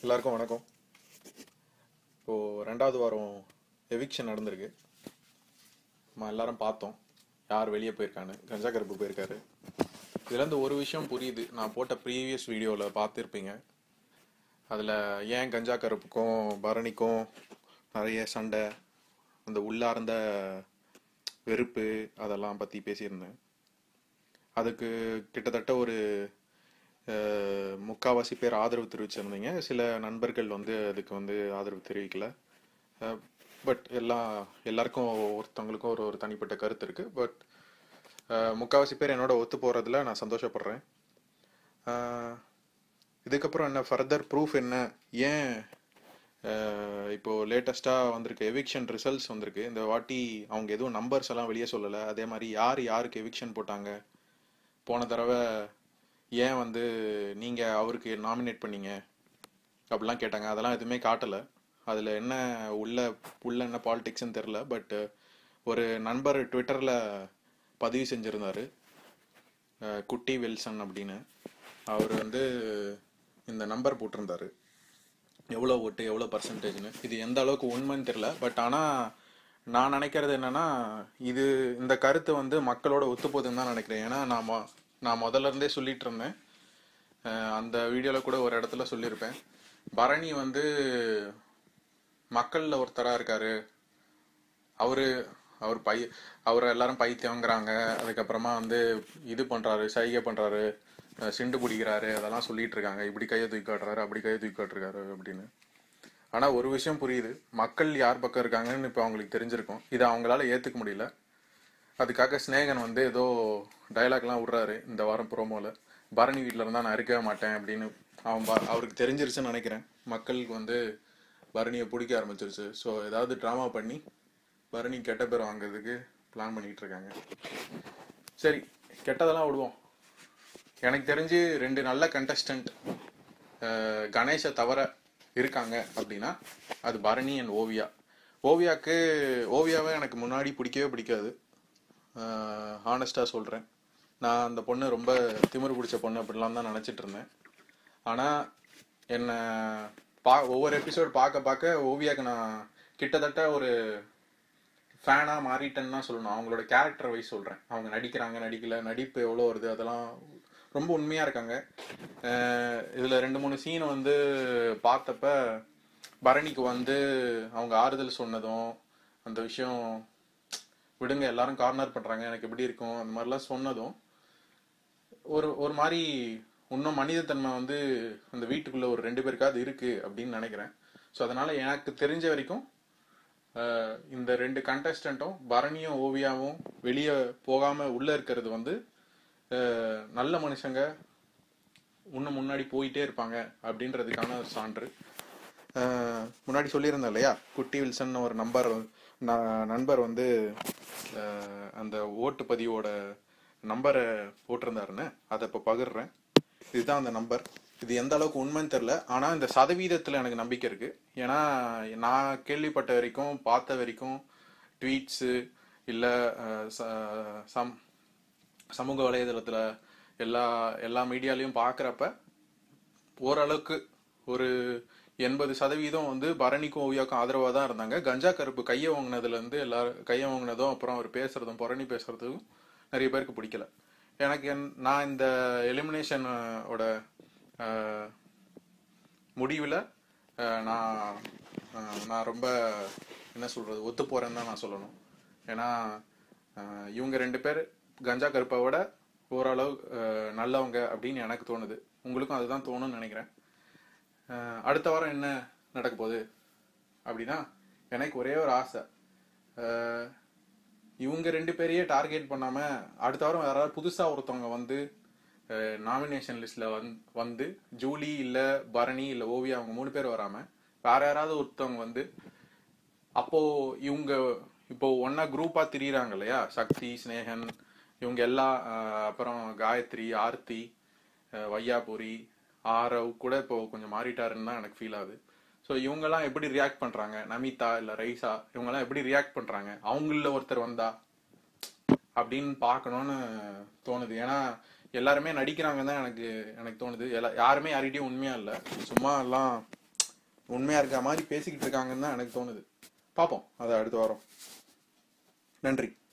எல்லாருக்கும் வணக்கம் இப்போது ரெண்டாவது வாரம் எவிக்ஷன் நடந்திருக்கு நம்ம எல்லாரும் பார்த்தோம் யார் வெளியே போயிருக்கான்னு கஞ்சா கருப்பு போயிருக்காரு இதுலேருந்து ஒரு விஷயம் புரியுது நான் போட்ட ப்ரீவியஸ் வீடியோவில் பார்த்துருப்பீங்க அதில் ஏன் கஞ்சா கருப்புக்கும் பரணிக்கும் நிறைய சண்டை அந்த உள்ளார்ந்த வெறுப்பு அதெல்லாம் பற்றி பேசியிருந்தேன் அதுக்கு கிட்டத்தட்ட ஒரு அஹ், முக்காவாசி பேர் ஆதரவு தெரிவிச்சிருந்தீங்க சில நண்பர்கள் வந்து அதுக்கு வந்து ஆதரவு தெரிவிக்கல பட் எல்லா எல்லாருக்கும் ஒருத்தவங்களுக்கும் ஒரு ஒரு தனிப்பட்ட கருத்து இருக்கு பட் முக்காவாசி பேர் என்னோட ஒத்து போறதுல நான் சந்தோஷப்படுறேன் அஹ், இதுக்கப்புறம் என்ன ஃபர்தர் ப்ரூஃப் என்ன ஏன் அஹ், இப்போ லேட்டஸ்ட்டாக வந்திருக்கு எவிக்ஷன் ரிசல்ட்ஸ் வந்திருக்கு இந்த வாட்டி அவங்க எதுவும் நம்பர்ஸ் எல்லாம் வெளியே சொல்லலை அதே மாதிரி யார் யாருக்கு எவிக்ஷன் போட்டாங்க போன தடவை ஏன் வந்து நீங்கள் அவருக்கு நாமினேட் பண்ணீங்க அப்படிலாம் கேட்டாங்க அதெல்லாம் எதுவுமே காட்டலை அதில் என்ன உள்ள உள்ள என்ன பாலிடிக்ஸ்னு தெரில பட் ஒரு நண்பர் ட்விட்டரில் பதிவு செஞ்சுருந்தாரு அஹ், குட்டி வில்சன் அப்படின்னு அவர் வந்து இந்த நம்பர் போட்டிருந்தாரு எவ்வளோ ஓட்டு எவ்வளோ பர்சன்டேஜ்னு இது எந்த அளவுக்கு உண்மைன்னு தெரில பட் ஆனால் நான் நினைக்கிறது என்னன்னா இது இந்த கருத்து வந்து மக்களோட ஒத்துப்போகுதுன்னு தான் நினைக்கிறேன் ஏன்னா நான் மொ- நான் முதல்ல இருந்தே சொல்லிட்டு இருந்தேன் அஹ் அந்த வீடியோவில் கூட ஒரு இடத்துல சொல்லியிருப்பேன் பரணி வந்து மக்களில் ஒருத்தராக இருக்காரு அவரு அவர் பை அவரை எல்லாரும் பைத்தியங்கிறாங்க அதுக்கப்புறமா வந்து இது பண்றாரு சைகை பண்றாரு அஹ் சிண்டு பிடிக்கிறாரு அதெல்லாம் சொல்லிட்டு இருக்காங்க இப்படி கையை தூக்கி காட்டுறாரு அப்படி கையை தூக்கி காட்டுறாரு அப்படின்னு ஆனா ஒரு விஷயம் புரியுது மக்கள் யார் பக்கம் இருக்காங்கன்னு இப்போ அவங்களுக்கு தெரிஞ்சிருக்கும் இதை அவங்களால ஏத்துக்க முடியல அதுக்காக ஸ்நேகன் வந்து ஏதோ டயலாக்லாம் விடுறாரு இந்த வாரம் ப்ரோமோல பரணி வீட்டில் இருந்தா நான் இருக்கவே மாட்டேன் அப்படின்னு அவன் ப- அவருக்கு தெரிஞ்சிருச்சுன்னு நினைக்கிறேன் மக்களுக்கு வந்து பரணியை பிடிக்க ஆரம்பிச்சிருச்சு ஸோ ஏதாவது ட்ராமா பண்ணி பரணி கெட்ட பேர் வாங்குறதுக்கு பிளான் பண்ணிட்டு இருக்காங்க சரி கெட்டதெல்லாம் விடுவோம் எனக்கு தெரிஞ்சு ரெண்டு நல்ல கண்டஸ்டன்ட் கணேஷை தவிர இருக்காங்க அப்படின்னா அது பரணி அண்ட் ஓவியா ஓவியாக்கு ஓவியாவை எனக்கு முன்னாடி பிடிக்கவே பிடிக்காது ஹானஸ்டாக சொல்கிறேன் நான் அந்த பொண்ணு ரொம்ப திமிரு பிடிச்ச பொண்ணு அப்படிலாம் தான் நினச்சிட்டு இருந்தேன் ஆனால் என்னை பா ஒவ்வொரு எபிசோட் பார்க்க பார்க்க ஓவியாக்கு நான் கிட்டத்தட்ட ஒரு ஃபேனாக மாறிட்டேன்னு தான் சொல்லணும் அவங்களோட கேரக்டர் வைஸ் சொல்கிறேன் அவங்க நடிக்கிறாங்க நடிக்கல நடிப்பு எவ்வளோ வருது அதெல்லாம் ரொம்ப உண்மையாக இருக்காங்க இதில் ரெண்டு மூணு சீன் வந்து பார்த்தப்ப பரணிக்கு வந்து அவங்க ஆறுதல் சொன்னதும் அந்த விஷயம் விடுங்க எல்லாரும் கார்னர் பண்ணுறாங்க எனக்கு எப்படி இருக்கும் அந்த மாதிரிலாம் சொன்னதும் ஒரு ஒரு மாதிரி இன்னும் மனிதத்தன்மை வந்து அந்த வீட்டுக்குள்ள ஒரு ரெண்டு பேருக்காவது இருக்கு அப்படின்னு நினைக்கிறேன் ஸோ அதனால எனக்கு தெரிஞ்ச வரைக்கும் அஹ், இந்த ரெண்டு கண்டஸ்டன்ட்டும் பரணியும் ஓவியாவும் வெளியே போகாம உள்ள இருக்கிறது வந்து அஹ், நல்ல மனுஷங்க இன்னும் முன்னாடி போயிட்டே இருப்பாங்க அப்படின்றதுக்கான ஒரு சான்று அஹ், முன்னாடி சொல்லியிருந்தேன் இல்லையா குட்டி வில்சன் ஒரு நம்பர் நண்பர் வந்து அஹ், அந்த ஓட்டு பதிவோட நம்பரை போட்டிருந்தாருன்னு அதை இப்போ பகிர்றேன் இதுதான் அந்த நம்பர் இது எந்த அளவுக்கு உண்மைன்னு தெரில ஆனால் இந்த சதவீதத்தில் எனக்கு நம்பிக்கை இருக்கு ஏன்னா நான் கேள்விப்பட்ட வரைக்கும் பார்த்த வரைக்கும் ட்வீட்ஸு இல்லை சம் சமூக வலைதளத்தில் எல்லா எல்லா மீடியாலையும் பார்க்குறப்ப ஓரளவுக்கு ஒரு எண்பது சதவீதம் வந்து பரணிக்கும் ஓவியாக்கும் ஆதரவாக தான் இருந்தாங்க கஞ்சா கருப்பு கையை வாங்கினதுலேருந்து எல்லாரும் கையை வாங்கினதும் அப்புறம் அவர் பேசுறதும் பரணி பேசுறதும் நிறைய பேருக்கு பிடிக்கல எனக்கு என்- நான் இந்த எலிமினேஷனோட முடிவில் நான் அஹ், நான் ரொம்ப என்ன சொல்றது ஒத்து போறேன்னு தான் நான் சொல்லணும் ஏன்னா அஹ், இவங்க ரெண்டு பேர் கஞ்சா கருப்பை விட ஓரளவு அஹ், நல்லவங்க அப்படின்னு எனக்கு தோணுது உங்களுக்கும் அதுதான் தோணும்னு நினைக்கிறேன் அஹ், அடுத்த வாரம் என்ன நடக்க போகுது அப்படின்னா எனக்கு ஒரே ஒரு ஆசை அஹ், இவங்க ரெண்டு பேரையே டார்கெட் பண்ணாம அடுத்த வாரம் யாராவது புதுசா ஒருத்தவங்க வந்து நாமினேஷன் லிஸ்ட்ல வந் வந்து ஜூலி இல்ல பரணி இல்ல ஓவியா அவங்க மூணு பேர் வராம வேற யாராவது ஒருத்தவங்க வந்து அப்போ இவங்க இப்போ ஒன்னா குரூப்பா திரியிறாங்க இல்லையா சக்தி ஸ்னேகன் இவங்க எல்லாம் அஹ், அப்புறம் காயத்ரி ஆர்த்தி அஹ், வையாபுரி ஆரவ் கூட இப்போ கொஞ்சம் மாறிட்டாருன்னு தான் எனக்கு ஃபீல் ஆகுது ஸோ இவங்கெல்லாம் எப்படி ரியாக்ட் பண்றாங்க நமிதா இல்ல ரைசா இவங்கெல்லாம் எப்படி ரியாக்ட் பண்றாங்க அவங்கள ஒருத்தர் வந்தா அப்படின்னு பார்க்கணும்னு தோணுது ஏன்னா எல்லாருமே நடிக்கிறாங்கன்னு தான் எனக்கு எனக்கு தோணுது எல்லா யாருமே யார்கிட்டயும் உண்மையா இல்லை சும்மா எல்லாம் உண்மையா இருக்க மாதிரி பேசிக்கிட்டு இருக்காங்கன்னு தான் எனக்கு தோணுது பார்ப்போம் அதை அடுத்த வாரம் நன்றி